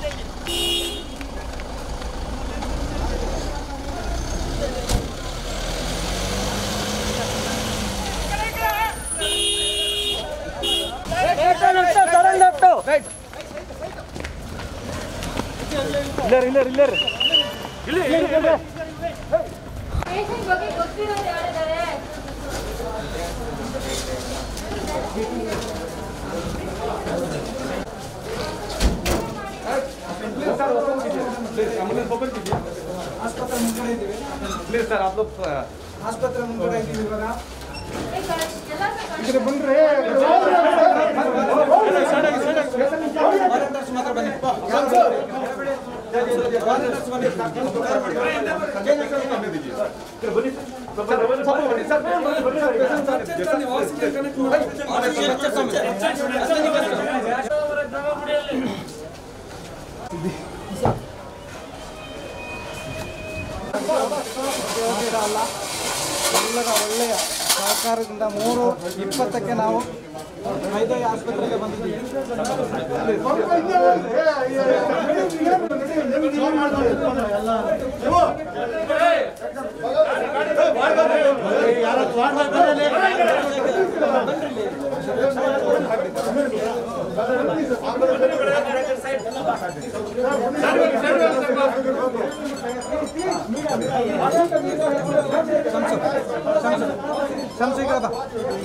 Patient ಬಗ್ಗೆ ಗೊತ್ತಿರೋರು ಯಾರಿದ್ದಾರೆ ಆಸ್ಪತ್ರೆ ಮುಂದ್ಗಡೆ ಇದ್ದೀವಿ ಆಸ್ಪತ್ರೆ ಮುಂದ್ಗಡೆ ಇದ್ದೀವಿ ಇವಾಗ ಏ, ಕಣ್- ಎಲ್ಲಾರ್ನೂ ಕಣ್- ವಾಲಂಟಿಯರ್ಸ್ ಮಾತ್ರ ಬನ್ನಿ ವಾಲಂಟಿಯರ್ಸ್ ಬನ್ನಿ ಅಲ್ಲ ಎಲ್ಲರ ಒಳ್ಳೆಯ ಸಹಕಾರದಿಂದ ಮೂರು ಇಪ್ಪತ್ತಕ್ಕೆ ನಾವು ವೈದ್ಯ ಆಸ್ಪತ್ರೆಗೆ ಬಂದಿದ್ದೀವಿ ಸಂಶಯಿಕರ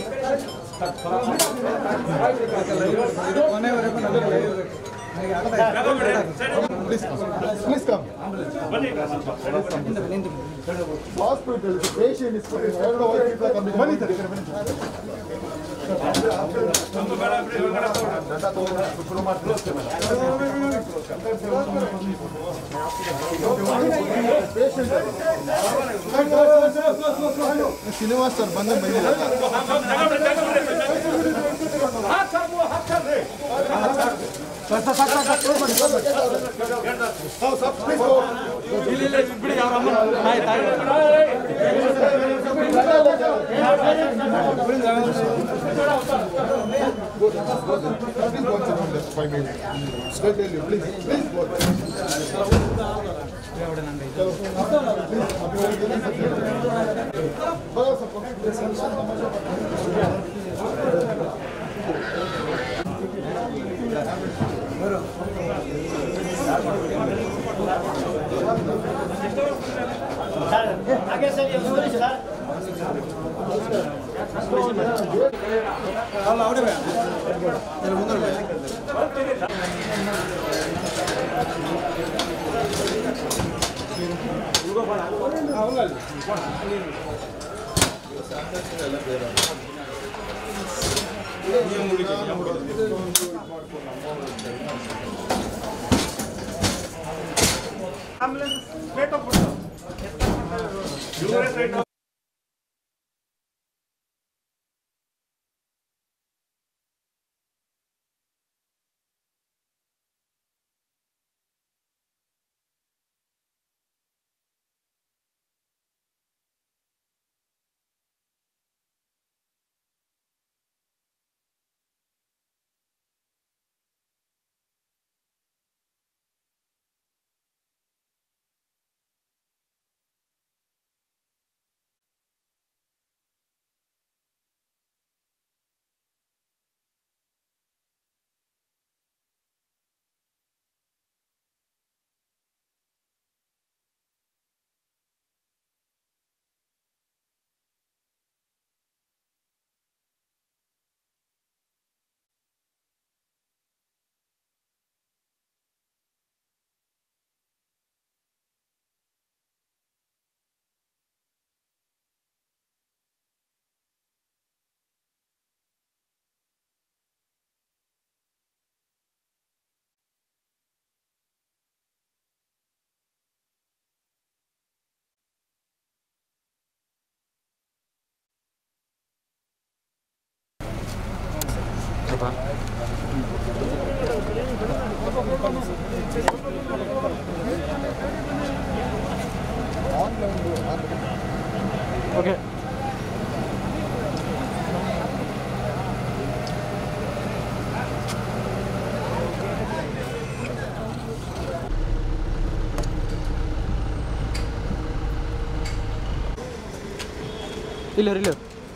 ಕೊನೆವರೆಗೂ ನಮಗೆ ನಡೆಯಬೇಕು. ನನಗೆ ಅರ್ಥ ಆಯ್ತು. Please come. Hospital, the patient is coming. I don't know why people are coming. ಬನ್ನಿ ಸರ್, ಈ ಕಡೆ ಬನ್ನಿ ಸರ್. Patient. ಶ್ರೀನಿವಾಸ್ ಸರ್ ಬಂದ ಬಂದಿಲ್ಲ Five minutes. Sir, tell you, please, please go. ಬರೋ ಸ್ವಲ್ಪ. ಅಲ್ಲ അവിടെ വേണം ഇതിന് മുന്നോട്ട് വേണം. ಇಲ್ಲ ಇಲ್ಲ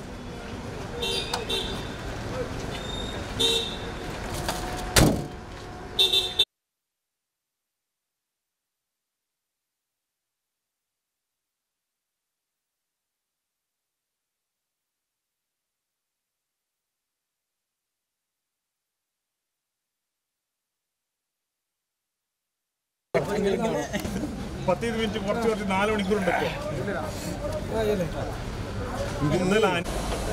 പത്തിരുപത് മിനിറ്റ് കുറച്ച് കുറച്ച് നാല് മണിക്കൂർ ഉണ്ടൊക്കെ ഇന്നലെ ആ-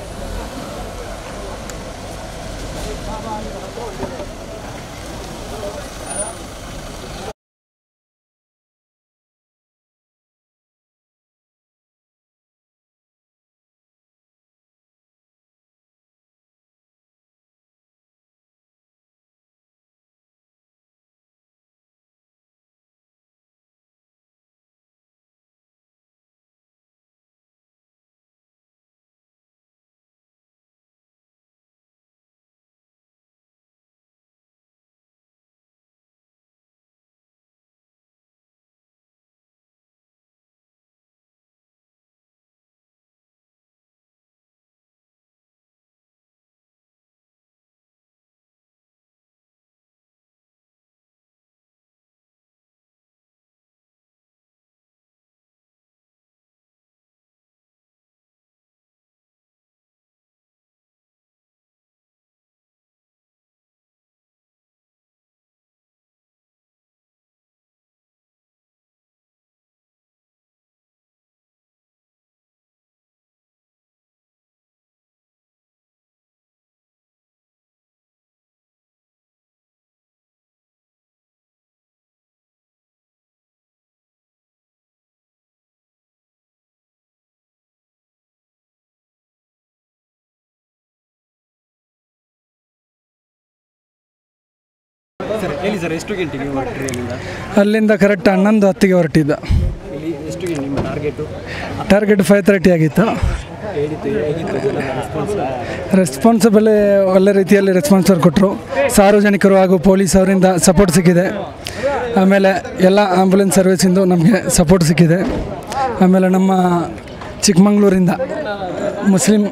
ಸರ್ ಹೇಳಿ ಸರ್ ಎಷ್ಟು ಗಂಟೆಗೆ ಹೊರಟ್ರಿ ಅಲ್ಲಿಂದ ಅಲ್ಲಿಂದ ಕರೆಕ್ಟ್ ಹನ್ನೊಂದು ಹತ್ತಿಗೆ ಹೊರಟಿದ್ದ ಇಲ್ಲಿ ಎಷ್ಟು ಗಂಟೆ ನಿಮ್ಮ ಟಾರ್ಗೆಟು ಟಾರ್ಗೆಟ್ ಫೈವ್ ತರ್ಟಿ ಆಗಿತ್ತು ಹೇಳಿತ್ತು ಹೇಗಿತ್ತು ಜನ ರೆಸ್ಪಾನ್ಸ್ ರೆಸ್ಪಾನ್ಸಿಬಲ್ ಒಳ್ಳೆ ರೀತಿಯಲ್ಲಿ ರೆಸ್ಪಾನ್ಸ್ ಕೊಟ್ಟರು ಸಾರ್ವಜನಿಕರು ಹಾಗೂ ಪೊಲೀಸ್ ಅವರಿಂದ ಸಪೋರ್ಟ್ ಸಿಕ್ಕಿದೆ ಆಮೇಲೆ ಎಲ್ಲ ಆಂಬುಲೆನ್ಸ್ ಸರ್ವಿಸಿಂದು ನಮಗೆ ಸಪೋರ್ಟ್ ಸಿಕ್ಕಿದೆ ಆಮೇಲೆ ನಮ್ಮ ಚಿಕ್ಕಮಂಗ್ಳೂರಿಂದ Muslim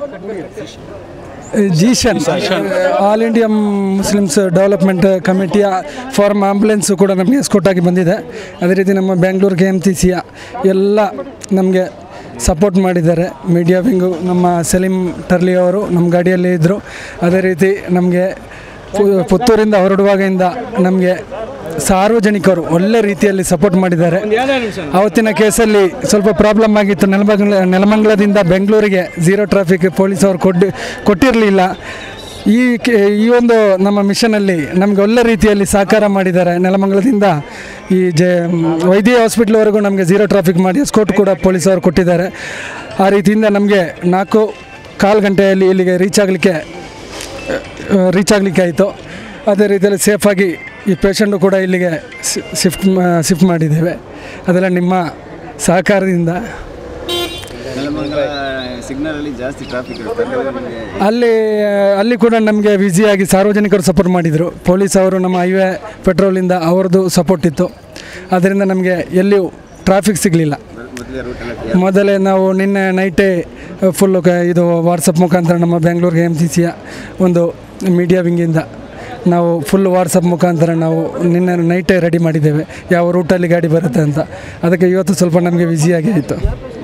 Zeeshan all India Muslims development ಕಮಿಟಿಯ ಫಾರ್ಮ್ ಆಂಬುಲೆನ್ಸು ಕೂಡ ನಮಗೆ ಎಸ್ಕೋಟ್ ಆಗಿ ಬಂದಿದೆ ಅದೇ ರೀತಿ ನಮ್ಮ ಬೆಂಗಳೂರು ಕೆ ಎಮ್ ಟಿ ಸಿಯ ಎಲ್ಲ ನಮಗೆ ಸಪೋರ್ಟ್ ಮಾಡಿದ್ದಾರೆ ಮೀಡಿಯಾ ವಿಂಗು ನಮ್ಮ ಸಲೀಂ ಟರ್ಲಿ ಅವರು ನಮ್ಮ ಗಾಡಿಯಲ್ಲಿ ಇದ್ದರು ಅದೇ ರೀತಿ ನಮಗೆ ಪು- ಪುತ್ತೂರಿಂದ ಹೊರಡುವಾಗಿಂದ ನಮಗೆ ಸಾರ್ವಜನಿಕರು ಒಳ್ಳೆ ರೀತಿಯಲ್ಲಿ ಸಪೋರ್ಟ್ ಮಾಡಿದ್ದಾರೆ ಅವತ್ತಿನ ಕೇಸಲ್ಲಿ ಸ್ವಲ್ಪ ಪ್ರಾಬ್ಲಮ್ ಆಗಿತ್ತು ನೆಲಮಂಗಲ ನೆಲಮಂಗಲದಿಂದ ಬೆಂಗಳೂರಿಗೆ ಝೀರೋ ಟ್ರಾಫಿಕ್ ಪೊಲೀಸ್ ಅವರು ಕೊಟ್ಟು ಕೊಟ್ಟಿರಲಿಲ್ಲ ಈ ಕೆ- ಈ ಒಂದು ನಮ್ಮ ಮಿಷನಲ್ಲಿ ನಮಗೆ ಒಳ್ಳೆ ರೀತಿಯಲ್ಲಿ ಸಹಕಾರ ಮಾಡಿದ್ದಾರೆ ನೆಲಮಂಗಲದಿಂದ ಈ ಜೆ ವೈದ್ಯ ಹಾಸ್ಪಿಟ್ಲ್ವರೆಗೂ ನಮಗೆ ಝೀರೋ ಟ್ರಾಫಿಕ್ ಮಾಡಿ ಎಸ್ಕೋಟ್ ಕೂಡ ಪೊಲೀಸ್ ಅವರು ಕೊಟ್ಟಿದ್ದಾರೆ ಆ ರೀತಿಯಿಂದ ನಮಗೆ ನಾಲ್ಕು ಕಾಲು ಗಂಟೆಯಲ್ಲಿ ಇಲ್ಲಿಗೆ ರೀಚ್ ಆಗಲಿಕ್ಕೆ ರೀಚ್ ಆಗಲಿಕ್ಕೆ ಆಯಿತು ಅದೇ ರೀತಿಯಲ್ಲಿ ಸೇಫಾಗಿ ಈ ಪೇಷಂಟು ಕೂಡ ಇಲ್ಲಿಗೆ ಶಿಫ್ಟ್ ಶಿಫ್ಟ್ ಮಾಡಿದ್ದೇವೆ ಅದೆಲ್ಲ ನಿಮ್ಮ ಸಹಕಾರದಿಂದ ನೆಲಮಂಗಲ ಸಿಗ್ನಲ್ ಅಲ್ಲಿ ಜಾಸ್ತಿ ಟ್ರಾಫಿಕ್ ಇರುತ್ತೆ ಅಲ್ಲಿ ನಿಮಗೆ ಅಲ್ಲಿ ಅಲ್ಲಿ ಕೂಡ ನಮಗೆ ಬ್ಯುಸಿಯಾಗಿ ಸಾರ್ವಜನಿಕರು ಸಪೋರ್ಟ್ ಮಾಡಿದರು ಪೊಲೀಸ್ ಅವರು ನಮ್ಮ ಹೈವೇ ಪೆಟ್ರೋಲಿಂದ ಅವ್ರದ್ದು ಸಪೋರ್ಟ್ ಇತ್ತು ಅದರಿಂದ ನಮಗೆ ಎಲ್ಲಿಯೂ ಟ್ರಾಫಿಕ್ ಸಿಗಲಿಲ್ಲ ಮೊದಲೇ ರೂಟ್ ಎಲ್ಲ ಮೊದಲೇ ನಾವು ನಿನ್ನೆ ನೈಟೇ ಫುಲ್ಲು ಇದು ವಾಟ್ಸಪ್ ಮುಖಾಂತರ ನಮ್ಮ ಬೆಂಗಳೂರಿಗೆ ಎಮ್ ಸಿ ಸಿಯ ಒಂದು ಮೀಡಿಯಾ ವಿಂಗಿಂದ ನಾವು ಫುಲ್ ವಾಟ್ಸಪ್ ಮುಖಾಂತರ ನಾವು ನಿನ್ನೆ ನೈಟೇ ರೆಡಿ ಮಾಡಿದ್ದೇವೆ ಯಾವ ರೂಟಲ್ಲಿ ಗಾಡಿ ಬರುತ್ತೆ ಅಂತ ಅದಕ್ಕೆ ಇವತ್ತು ಸ್ವಲ್ಪ ನಮಗೆ ಬ್ಯುಸಿಯಾಗಿ ಆಯಿತು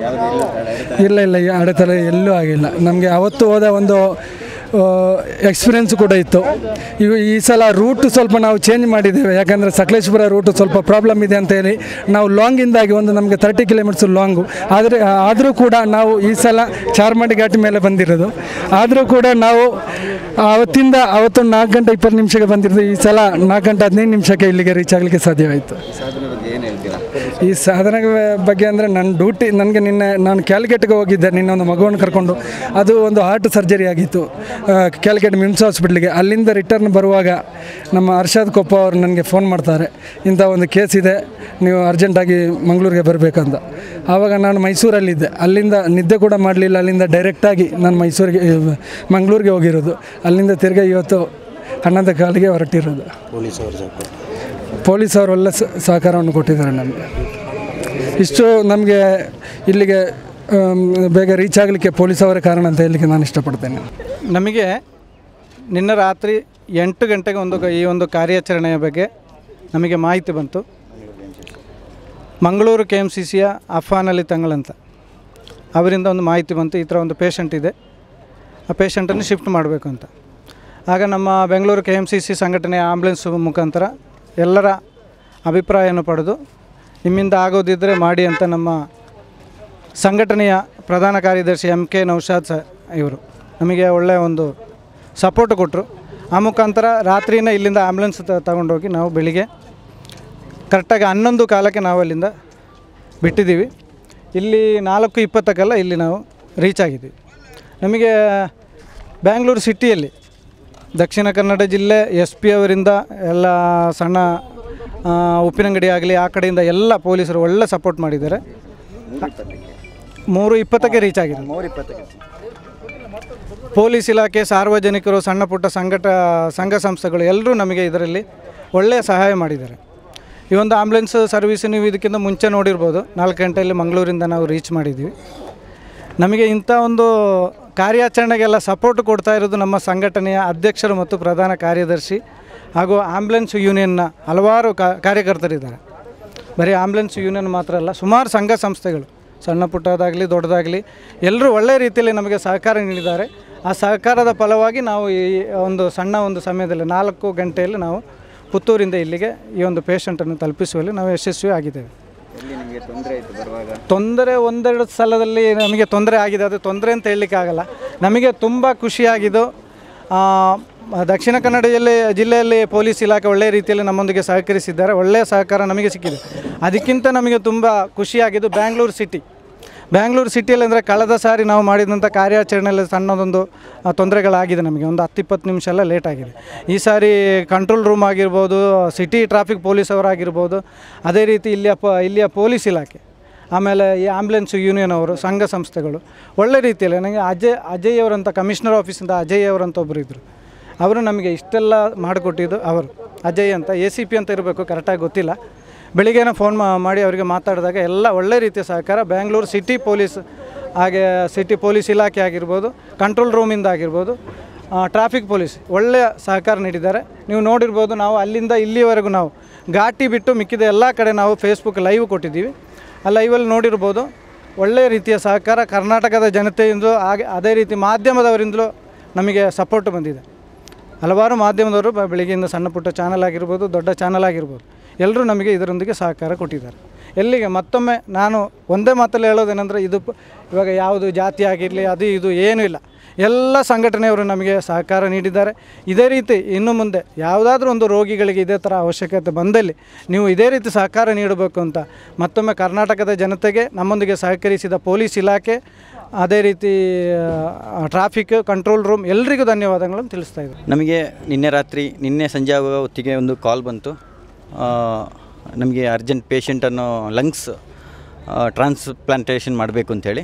ಇಲ್ಲ ಇಲ್ಲ ಈ ಅಡೆತಡೆ ಎಲ್ಲೂ ಆಗಿಲ್ಲ ನಮಗೆ ಅವತ್ತು ಹೋದ ಒಂದು ಎಕ್ಸ್ಪೀರಿಯನ್ಸ್ ಕೂಡ ಇತ್ತು ಇವು ಈ ಸಲ ರೂಟ್ ಸ್ವಲ್ಪ ನಾವು ಚೇಂಜ್ ಮಾಡಿದ್ದೇವೆ ಯಾಕಂದರೆ ಸಕಲೇಶ್ಪುರ ರೂಟ್ ಸ್ವಲ್ಪ ಪ್ರಾಬ್ಲಮ್ ಇದೆ ಅಂತ ಹೇಳಿ ನಾವು ಲಾಂಗಿಂದಾಗಿ ಒಂದು ನಮಗೆ ತರ್ಟಿ ಕಿಲೋಮೀಟರ್ಸ್ ಲಾಂಗು ಆದರೆ ಆದರೂ ಕೂಡ ನಾವು ಈ ಸಲ ಚಾರ್ಮಾಡಿ ಘಾಟಿ ಮೇಲೆ ಬಂದಿರೋದು ಆದರೂ ಕೂಡ ನಾವು ಅವತ್ತಿಂದ ಅವತ್ತು ನಾಲ್ಕು ಗಂಟೆ ಇಪ್ಪತ್ತು ನಿಮಿಷಕ್ಕೆ ಬಂದಿರೋದು ಈ ಸಲ ನಾಲ್ಕು ಗಂಟೆ ಹದಿನೈದು ನಿಮಿಷಕ್ಕೆ ಇಲ್ಲಿಗೆ ರೀಚ್ ಆಗಲಿಕ್ಕೆ ಸಾಧ್ಯವಾಯಿತು ಸಾಧನೆ ಬಗ್ಗೆ ಏನು ಹೇಳ್ತೀರಾ ಈ ಸಾಧನೆ ಬಗ್ಗೆ ಅಂದರೆ ನನ್ನ ಡ್ಯೂಟಿ ನನಗೆ ನಿನ್ನೆ ನಾನು ಕ್ಯಾಲ್ಕೇಟ್ಗೆ ಹೋಗಿದ್ದೆ ನಿನ್ನೆ ಒಂದು ಮಗುವನ್ನು ಕರ್ಕೊಂಡು ಅದು ಒಂದು ಹಾರ್ಟ್ ಸರ್ಜರಿ ಆಗಿತ್ತು ಕ್ಯಾಲ್ಕೇಟ್ ಮಿಮ್ಸ್ ಹಾಸ್ಪಿಟ್ಲಿಗೆ ಅಲ್ಲಿಂದ ರಿಟರ್ನ್ ಬರುವಾಗ ನಮ್ಮ ಹರ್ಷದ್ ಕೊಪ್ಪ ಅವರು ನನಗೆ ಫೋನ್ ಮಾಡ್ತಾರೆ ಇಂಥ ಒಂದು ಕೇಸ್ ಇದೆ ನೀವು ಅರ್ಜೆಂಟಾಗಿ ಮಂಗಳೂರಿಗೆ ಬರಬೇಕಂತ ಆವಾಗ ನಾನು ಮೈಸೂರಲ್ಲಿದ್ದೆ ಅಲ್ಲಿಂದ ನಿದ್ದೆ ಕೂಡ ಮಾಡಲಿಲ್ಲ ಅಲ್ಲಿಂದ ಡೈರೆಕ್ಟಾಗಿ ನಾನು ಮೈಸೂರಿಗೆ ಮಂಗಳೂರಿಗೆ ಹೋಗಿರೋದು ಅಲ್ಲಿಂದ ತಿರ್ಗಾ ಇವತ್ತು ಹನ್ನೊಂದು ಕಾಲಿಗೆ ಹೊರಟಿರೋದು ಪೊಲೀಸ್ ಅವರು ಒಳ್ಳೆ ಸ- ಸಹಕಾರವನ್ನು ಕೊಟ್ಟಿದ್ದಾರೆ ನಮಗೆ ಇಷ್ಟು ನಮಗೆ ಇಲ್ಲಿಗೆ ಆಮ್, ಬೇಗ ರೀಚ್ ಆಗಲಿಕ್ಕೆ ಪೊಲೀಸ್ ಅವರೇ ಕಾರಣ ಅಂತ ಹೇಳಲಿಕ್ಕೆ ನಾನು ಇಷ್ಟಪಡ್ತೇನೆ ನಮಗೆ ನಿನ್ನೆ ರಾತ್ರಿ ಎಂಟು ಗಂಟೆಗೆ ಒಂದು ಈ ಒಂದು ಕಾರ್ಯಾಚರಣೆಯ ಬಗ್ಗೆ ನಮಗೆ ಮಾಹಿತಿ ಬಂತು ಮಂಗಳೂರು ಕೆ ಎಮ್ ಸಿ ಸಿಯ ಅಫಾನ್ ಅಲಿ ತಂಗಳಂತ ಅವರಿಂದ ಒಂದು ಮಾಹಿತಿ ಬಂತು ಈ ಥರ ಒಂದು ಪೇಷಂಟ್ ಇದೆ ಆ ಪೇಷಂಟನ್ನು ಶಿಫ್ಟ್ ಮಾಡಬೇಕು ಅಂತ ಆಗ ನಮ್ಮ Bengaluru K M C C ಸಂಘಟನೆಯ ಆಂಬ್ಯುಲೆನ್ಸ್ ಮುಖಾಂತರ ಎಲ್ಲರ ಅಭಿಪ್ರಾಯವನ್ನು ಪಡೆದು ನಿಮ್ಮಿಂದ ಆಗೋದಿದ್ದರೆ ಮಾಡಿ ಅಂತ ನಮ್ಮ ಸಂಘಟನೆಯ ಪ್ರಧಾನ ಕಾರ್ಯದರ್ಶಿ ಎಮ್ ಕೆ ನೌಶಾದ್ ಸ ಇವರು ನಮಗೆ ಒಳ್ಳೆಯ ಒಂದು ಸಪೋರ್ಟ್ ಕೊಟ್ಟರು ಆ ಮುಖಾಂತರ ರಾತ್ರಿನೇ ಇಲ್ಲಿಂದ ಆ್ಯಂಬುಲೆನ್ಸ್ ತಗೊಂಡೋಗಿ ನಾವು ಬೆಳಿಗ್ಗೆ ಕರೆಕ್ಟಾಗಿ ಹನ್ನೊಂದು ಕಾಲಕ್ಕೆ ನಾವು ಅಲ್ಲಿಂದ ಬಿಟ್ಟಿದ್ದೀವಿ ಇಲ್ಲಿ ನಾಲ್ಕು ಇಪ್ಪತ್ತಕ್ಕೆಲ್ಲ ಇಲ್ಲಿ ನಾವು ರೀಚ್ ಆಗಿದ್ದೀವಿ ನಮಗೆ ಬ್ಯಾಂಗ್ಳೂರು ಸಿಟಿಯಲ್ಲಿ ದಕ್ಷಿಣ ಕನ್ನಡ ಜಿಲ್ಲೆ ಎಸ್ ಪಿ ಅವರಿಂದ ಎಲ್ಲ ಸಣ್ಣ ಆ, ಉಪ್ಪಿನಂಗಡಿ ಆಗಲಿ ಆ ಕಡೆಯಿಂದ ಎಲ್ಲ ಪೊಲೀಸರು ಒಳ್ಳೆ ಸಪೋರ್ಟ್ ಮಾಡಿದ್ದಾರೆ ಮೂರು ಇಪ್ಪತ್ತಕ್ಕೆ ರೀಚ್ ಆಗಿದೆ ಪೊಲೀಸ್ ಇಲಾಖೆ ಸಾರ್ವಜನಿಕರು ಸಣ್ಣ ಪುಟ್ಟ ಸಂಘಟ ಸಂಘ ಸಂಸ್ಥೆಗಳು ಎಲ್ಲರೂ ನಮಗೆ ಇದರಲ್ಲಿ ಒಳ್ಳೆಯ ಸಹಾಯ ಮಾಡಿದ್ದಾರೆ ಈ ಒಂದು ಆಂಬ್ಯುಲೆನ್ಸ್ ಸರ್ವಿಸ್ ನೀವು ಇದಕ್ಕಿಂತ ಮುಂಚೆ ನೋಡಿರ್ಬೋದು ನಾಲ್ಕು ಗಂಟೆಯಲ್ಲಿ ಮಂಗಳೂರಿಂದ ನಾವು ರೀಚ್ ಮಾಡಿದ್ದೀವಿ ನಮಗೆ ಇಂಥ ಒಂದು ಕಾರ್ಯಾಚರಣೆಗೆಲ್ಲ ಸಪೋರ್ಟ್ ಕೊಡ್ತಾ ಇರೋದು ನಮ್ಮ ಸಂಘಟನೆಯ ಅಧ್ಯಕ್ಷರು ಮತ್ತು ಪ್ರಧಾನ ಕಾರ್ಯದರ್ಶಿ ಹಾಗೂ ಆಂಬ್ಯುಲೆನ್ಸ್ ಯೂನಿಯನ್ನ ಹಲವಾರು ಕಾ ಕಾರ್ಯಕರ್ತರಿದ್ದಾರೆ ಬರೀ ಆಂಬ್ಯುಲೆನ್ಸ್ ಯೂನಿಯನ್ ಮಾತ್ರ ಅಲ್ಲ ಸುಮಾರು ಸಂಘ ಸಂಸ್ಥೆಗಳು ಸಣ್ಣ ಪುಟ್ಟದಾಗಲಿ ದೊಡ್ಡದಾಗಲಿ ಎಲ್ಲರೂ ಒಳ್ಳೆಯ ರೀತಿಯಲ್ಲಿ ನಮಗೆ ಸಹಕಾರ ನೀಡಿದ್ದಾರೆ ಆ ಸಹಕಾರದ ಫಲವಾಗಿ ನಾವು ಈ ಒಂದು ಸಣ್ಣ ಒಂದು ಸಮಯದಲ್ಲಿ ನಾಲ್ಕು ಗಂಟೆಯಲ್ಲಿ ನಾವು ಪುತ್ತೂರಿಂದ ಇಲ್ಲಿಗೆ ಈ ಒಂದು ಪೇಷಂಟನ್ನು ತಲುಪಿಸುವಲ್ಲಿ ನಾವು ಯಶಸ್ವಿ ಆಗಿದ್ದೇವೆ ಎಲ್ಲಿ ನಿಮಗೆ ತೊಂದರೆ ಆಯಿತು ಬರುವಾಗ ತೊಂದರೆ ಒಂದೆರಡು ಸಲದಲ್ಲಿ ನಮಗೆ ತೊಂದರೆ ಆಗಿದೆ ಅದು ತೊಂದರೆ ಅಂತ ಹೇಳಲಿಕ್ಕೆ ಆಗಲ್ಲ ನಮಗೆ ತುಂಬ ಖುಷಿಯಾಗಿದ್ದು ಆ, ದಕ್ಷಿಣ ಕನ್ನಡ ಜಿಲ್ಲೆ ಜಿಲ್ಲೆಯಲ್ಲಿ ಪೊಲೀಸ್ ಇಲಾಖೆ ಒಳ್ಳೆಯ ರೀತಿಯಲ್ಲಿ ನಮ್ಮೊಂದಿಗೆ ಸಹಕರಿಸಿದ್ದಾರೆ ಒಳ್ಳೆಯ ಸಹಕಾರ ನಮಗೆ ಸಿಕ್ಕಿದೆ ಅದಕ್ಕಿಂತ ನಮಗೆ ತುಂಬ ಖುಷಿಯಾಗಿದ್ದು ಬ್ಯಾಂಗ್ಳೂರು ಸಿಟಿ ಬ್ಯಾಂಗ್ಳೂರು ಸಿಟಿಯಲ್ಲಿ ಅಂದರೆ ಕಳೆದ ಸಾರಿ ನಾವು ಮಾಡಿದಂಥ ಕಾರ್ಯಾಚರಣೆಯಲ್ಲಿ ಸಣ್ಣದೊಂದು ಆ, ತೊಂದರೆಗಳಾಗಿದೆ ನಮಗೆ ಒಂದು ಹತ್ತು ಇಪ್ಪತ್ತು ನಿಮಿಷ ಎಲ್ಲ ಲೇಟ್ ಆಗಿದೆ ಈ ಸಾರಿ ಕಂಟ್ರೋಲ್ ರೂಮ್ ಆಗಿರ್ಬೋದು ಸಿಟಿ ಟ್ರಾಫಿಕ್ ಪೊಲೀಸ್ ಅವರಾಗಿರ್ಬೋದು ಅದೇ ರೀತಿ ಇಲ್ಲಿಯ ಪ ಇಲ್ಲಿಯ ಪೊಲೀಸ್ ಇಲಾಖೆ ಆಮೇಲೆ ಈ ಆಂಬ್ಯುಲೆನ್ಸ್ ಯೂನಿಯನ್ ಅವರು ಸಂಘ ಸಂಸ್ಥೆಗಳು ಒಳ್ಳೆ ರೀತಿಯಲ್ಲಿ ನನಗೆ ಅಜಯ್ ಅಜಯ್ ಅವರಂತ ಕಮಿಷನರ್ ಆಫೀಸಿಂದ ಅಜಯ್ ಅವರಂತ ಒಬ್ಬರು ಇದ್ದರು ಅವರು ನಮಗೆ ಇಷ್ಟೆಲ್ಲ ಮಾಡಿಕೊಟ್ಟಿದ್ದು ಅವರು ಅಜಯ್ ಅಂತ ಎ ಸಿ ಪಿ ಅಂತ ಇರಬೇಕು ಕರೆಕ್ಟಾಗಿ ಗೊತ್ತಿಲ್ಲ ಬೆಳಿಗ್ಗೆನೇ ಫೋನ್ ಮಾಡಿ ಅವರಿಗೆ ಮಾತಾಡಿದಾಗ ಎಲ್ಲ ಒಳ್ಳೆ ರೀತಿಯ ಸಹಕಾರ ಬ್ಯಾಂಗ್ಳೂರು ಸಿಟಿ ಪೊಲೀಸ್ ಹಾಗೆ ಸಿಟಿ ಪೊಲೀಸ್ ಇಲಾಖೆ ಆಗಿರ್ಬೋದು ಕಂಟ್ರೋಲ್ ರೂಮಿಂದ ಆಗಿರ್ಬೋದು ಟ್ರಾಫಿಕ್ ಪೊಲೀಸ್ ಒಳ್ಳೆಯ ಸಹಕಾರ ನೀಡಿದ್ದಾರೆ ನೀವು ನೋಡಿರ್ಬೋದು ನಾವು ಅಲ್ಲಿಂದ ಇಲ್ಲಿವರೆಗೂ ನಾವು ಘಾಟಿ ಬಿಟ್ಟು ಮಿಕ್ಕಿದ ಎಲ್ಲ ಕಡೆ ನಾವು ಫೇಸ್ಬುಕ್ ಲೈವ್ ಕೊಟ್ಟಿದ್ದೀವಿ ಆ ಲೈವಲ್ಲಿ ನೋಡಿರ್ಬೋದು ಒಳ್ಳೆಯ ರೀತಿಯ ಸಹಕಾರ ಕರ್ನಾಟಕದ ಜನತೆಯಿಂದ ಹಾಗೆ ಅದೇ ರೀತಿ ಮಾಧ್ಯಮದವರಿಂದಲೂ ನಮಗೆ ಸಪೋರ್ಟ್ ಬಂದಿದೆ ಹಲವಾರು ಮಾಧ್ಯಮದವರು ಬ- ಬೆಳಿಗ್ಗೆಯಿಂದ ಸಣ್ಣ ಪುಟ್ಟ ಚಾನಲ್ ಆಗಿರ್ಬೋದು ದೊಡ್ಡ ಚಾನಲ್ ಆಗಿರ್ಬೋದು ಎಲ್ಲರೂ ನಮಗೆ ಇದರೊಂದಿಗೆ ಸಹಕಾರ ಕೊಟ್ಟಿದ್ದಾರೆ ಎಲ್ಲಿಗೆ ಮತ್ತೊಮ್ಮೆ ನಾನು ಒಂದೇ ಮಾತಲ್ಲಿ ಹೇಳೋದೇನೆಂದರೆ ಇದು ಪ- ಇವಾಗ ಯಾವುದು ಜಾತಿ ಆಗಿರಲಿ ಅದು ಇದು ಏನೂ ಇಲ್ಲ ಎಲ್ಲ ಸಂಘಟನೆಯವರು ನಮಗೆ ಸಹಕಾರ ನೀಡಿದ್ದಾರೆ ಇದೇ ರೀತಿ ಇನ್ನು ಮುಂದೆ ಯಾವುದಾದ್ರೂ ಒಂದು ರೋಗಿಗಳಿಗೆ ಇದೇ ಥರ ಅವಶ್ಯಕತೆ ಬಂದಲ್ಲಿ ನೀವು ಇದೇ ರೀತಿ ಸಹಕಾರ ನೀಡಬೇಕು ಅಂತ ಮತ್ತೊಮ್ಮೆ ಕರ್ನಾಟಕದ ಜನತೆಗೆ ನಮ್ಮೊಂದಿಗೆ ಸಹಕರಿಸಿದ ಪೊಲೀಸ್ ಇಲಾಖೆ ಅದೇ ರೀತಿ ಟ್ರಾಫಿಕ್ ಕಂಟ್ರೋಲ್ ರೂಮ್ ಎಲ್ರಿಗೂ ಧನ್ಯವಾದಗಳನ್ನು ತಿಳಿಸ್ತಾ ಇದ್ದೀನಿ ನಮಗೆ ನಿನ್ನೆ ರಾತ್ರಿ ನಿನ್ನೆ ಸಂಜೆ ಆಗುವ ಹೊತ್ತಿಗೆ ಒಂದು ಕಾಲ್ ಬಂತು ಆ, ನಮಗೆ ಅರ್ಜೆಂಟ್ ಪೇಷಂಟನ್ನು ಲಂಗ್ಸ್ ಟ್ರಾನ್ಸ್ಪ್ಲಾಂಟೇಷನ್ ಮಾಡಬೇಕು ಅಂತೇಳಿ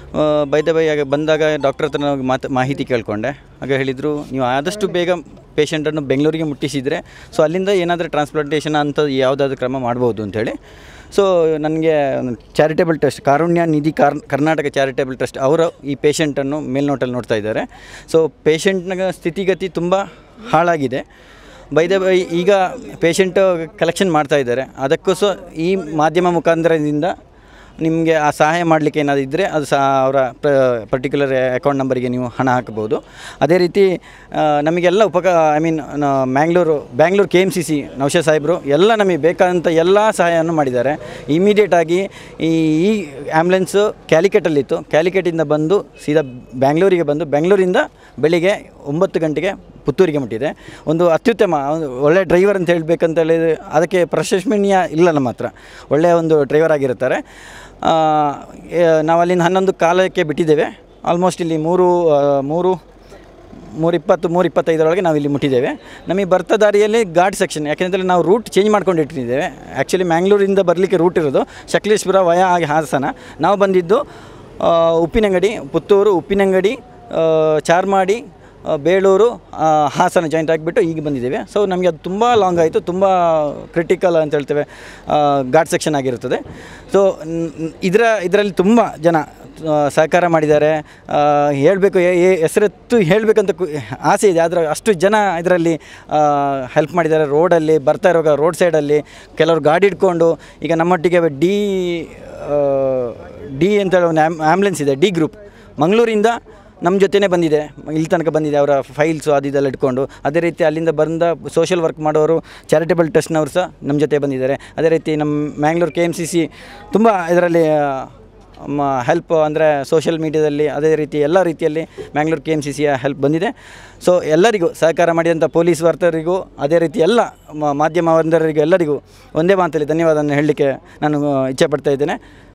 ಬೈ ದ ಬೈ ಆಗ ಬಂದಾಗ ಡಾಕ್ಟರ್ ಹತ್ರ ನಾವು ಮಾತು ಮಾಹಿತಿ ಕೇಳಿಕೊಂಡೆ ಆಗ ಹೇಳಿದರು ನೀವು ಆದಷ್ಟು ಬೇಗ ಪೇಷಂಟನ್ನು ಬೆಂಗಳೂರಿಗೆ ಮುಟ್ಟಿಸಿದರೆ ಸೊ ಅಲ್ಲಿಂದ ಏನಾದರೂ ಟ್ರಾನ್ಸ್ಪ್ಲಾಂಟೇಷನ್ ಅಂತ ಯಾವುದಾದ್ರೂ ಕ್ರಮ ಮಾಡ್ಬೋದು ಅಂತೇಳಿ ಸೊ ನನಗೆ ಚಾರಿಟೇಬಲ್ ಟ್ರಸ್ಟ್ ಕಾರುಣ್ಯ ನಿಧಿ ಕಾರ್ ಕರ್ನಾಟಕ ಚಾರಿಟೇಬಲ್ ಟ್ರಸ್ಟ್ ಅವರು ಈ ಪೇಷಂಟನ್ನು ಮೇಲ್ನೋಟಲ್ಲಿ ನೋಡ್ತಾ ಇದ್ದಾರೆ ಸೊ ಪೇಷಂಟ್ನ ಸ್ಥಿತಿಗತಿ ತುಂಬ ಹಾಳಾಗಿದೆ ಬೈ ದ ಬೈ ಈಗ ಪೇಷಂಟು ಕಲೆಕ್ಷನ್ ಮಾಡ್ತಾ ಇದ್ದಾರೆ ಅದಕ್ಕೂ ಸಹ ಈ ಮಾಧ್ಯಮ ಮುಖಾಂತರದಿಂದ ನಿಮಗೆ ಆ ಸಹಾಯ ಮಾಡಲಿಕ್ಕೆ ಏನಾದರೂ ಇದ್ದರೆ ಅದು ಸಹ ಅವರ ಪರ್ಟಿಕ್ಯುಲರ್ ಅಕೌಂಟ್ ನಂಬರಿಗೆ ನೀವು ಹಣ ಹಾಕ್ಬೋದು ಅದೇ ರೀತಿ ಆ, ನಮಗೆಲ್ಲ ಉಪಕ I mean Mangalore Bangalore K M C C Nausha ಸಾಹೇಬರು ಎಲ್ಲ ನಮಗೆ ಬೇಕಾದಂಥ ಎಲ್ಲ ಸಹಾಯವನ್ನು ಮಾಡಿದ್ದಾರೆ ಇಮಿಡಿಯೇಟಾಗಿ ಈ ಈ ಆ್ಯಂಬುಲೆನ್ಸು ಕ್ಯಾಲಿಕೇಟಲ್ಲಿತ್ತು ಕ್ಯಾಲಿಕೇಟಿಂದ ಬಂದು ಸೀದಾ ಬ್ಯಾಂಗ್ಳೂರಿಗೆ ಬಂದು ಬೆಂಗಳೂರಿಂದ ಬೆಳಿಗ್ಗೆ ಒಂಬತ್ತು ಗಂಟೆಗೆ ಪುತ್ತೂರಿಗೆ ಮುಟ್ಟಿದೆ ಒಂದು ಅತ್ಯುತ್ತಮ ಒಂದು ಒಳ್ಳೆಯ ಡ್ರೈವರ್ ಅಂತ ಹೇಳಬೇಕಂತ ಹೇಳಿದರೆ ಅದಕ್ಕೆ ಪ್ರಶಂಸನೀಯ ಇಲ್ಲ ನಮ್ಮ ಹತ್ರ ಒಳ್ಳೆಯ ಒಂದು ಡ್ರೈವರ್ ಆಗಿರ್ತಾರೆ ಆ, ಏ- ನಾವು ಅಲ್ಲಿಂದ ಹನ್ನೊಂದು ಕಾಲಕ್ಕೆ ಬಿಟ್ಟಿದ್ದೇವೆ ಆಲ್ಮೋಸ್ಟ್ ಇಲ್ಲಿ ಮೂರು ಆ, ಮೂರು ಮೂರು ಇಪ್ಪತ್ತು ಮೂರು ಇಪ್ಪತ್ತೈದರೊಳಗೆ ನಾವು ಇಲ್ಲಿ ಮುಟ್ಟಿದ್ದೇವೆ ನಮಗೆ ಬರ್ತಾ ದಾರಿಯಲ್ಲಿ ಘಾಟ್ ಸೆಕ್ಷನ್ ಯಾಕೆಂದರೆ ನಾವು ರೂಟ್ ಚೇಂಜ್ ಮಾಡ್ಕೊಂಡು ಇಟ್ಟಿದ್ದೇವೆ ಆ್ಯಕ್ಚುಲಿ ಮ್ಯಾಂಗ್ಳೂರಿಂದ ಬರಲಿಕ್ಕೆ ರೂಟ್ ಇರೋದು ಸಕಲೇಶ್ಪುರ ವಯ ಆಗಿ ಹಾಸನ ನಾವು ಬಂದಿದ್ದು ಆ, ಉಪ್ಪಿನಂಗಡಿ ಪುತ್ತೂರು ಉಪ್ಪಿನಂಗಡಿ ಆ, ಚಾರ್ಮಾಡಿ ಆ, ಬೇಳೂರು ಆ, ಹಾಸನ ಜಾಯಿಂಟ್ ಆಗಿಬಿಟ್ಟು ಈಗ ಬಂದಿದ್ದೇವೆ ಸೊ ನಮಗೆ ಅದು ತುಂಬ ಲಾಂಗ್ ಆಯಿತು ತುಂಬ ಕ್ರಿಟಿಕಲ್ ಅಂತ ಹೇಳ್ತೇವೆ ಘಾಟ್ ಸೆಕ್ಷನ್ ಆಗಿರುತ್ತದೆ ಸೊ ಇದರ ಇದರಲ್ಲಿ ತುಂಬ ಜನ ಆ, ಸಹಕಾರ ಮಾಡಿದ್ದಾರೆ ಹೇಳಬೇಕು ಹೆಸರೆತ್ತು ಹೇಳಬೇಕಂತ ಕು ಆಸೆ ಇದೆ ಆದರೆ ಅಷ್ಟು ಜನ ಇದರಲ್ಲಿ ಹೆಲ್ಪ್ ಮಾಡಿದ್ದಾರೆ ರೋಡಲ್ಲಿ ಬರ್ತಾ ಇರುವಾಗ ರೋಡ್ ಸೈಡಲ್ಲಿ ಕೆಲವರು ಗಾಡಿ ಇಟ್ಕೊಂಡು ಈಗ ನಮ್ಮೊಟ್ಟಿಗೆ ಡಿ ಡಿ ಅಂತ ಹೇಳಿ ಒಂದು ಆ್ಯಂಬುಲೆನ್ಸ್ ಇದೆ ಡಿ ಗ್ರೂಪ್ ಮಂಗಳೂರಿಂದ ನಮ್ಮ ಜೊತೆನೇ ಬಂದಿದೆ ಇಲ್ಲಿ ತನಕ ಬಂದಿದೆ ಅವರ ಫೈಲ್ಸು ಅದು ಇದೆಲ್ಲ ಇಟ್ಕೊಂಡು ಅದೇ ರೀತಿ ಅಲ್ಲಿಂದ ಬಂದ ಸೋಷಿಯಲ್ ವರ್ಕ್ ಮಾಡೋರು ಚಾರಿಟಬಲ್ ಟ್ರಸ್ಟ್ನವರು ಸಹ ನಮ್ಮ ಜೊತೆ ಬಂದಿದ್ದಾರೆ ಅದೇ ರೀತಿ ನಮ್ಮ Mangalore K M C C ತುಂಬ ಇದರಲ್ಲಿ ಹೆಲ್ಪ್ ಅಂದರೆ ಸೋಷಿಯಲ್ ಮೀಡ್ಯಾದಲ್ಲಿ ಅದೇ ರೀತಿ ಎಲ್ಲ ರೀತಿಯಲ್ಲಿ ಮ್ಯಾಂಗ್ಳೂರು ಕೆ ಎಮ್ ಸಿ ಸಿಯ ಹೆಲ್ಪ್ ಬಂದಿದೆ ಸೊ ಎಲ್ಲರಿಗೂ ಸಹಕಾರ ಮಾಡಿದಂಥ ಪೊಲೀಸ್ ವರ್ತರಿಗೂ ಅದೇ ರೀತಿ ಎಲ್ಲ ಮ- ಮಾಧ್ಯಮ ವರ್ಧರಿಗೂ ಎಲ್ಲರಿಗೂ ಒಂದೇ ಮಾತಲ್ಲಿ ಧನ್ಯವಾದವನ್ನು ಹೇಳಲಿಕ್ಕೆ ನಾನು ಇಚ್ಛೆ ಪಡ್ತಾ ಇದ್ದೇನೆ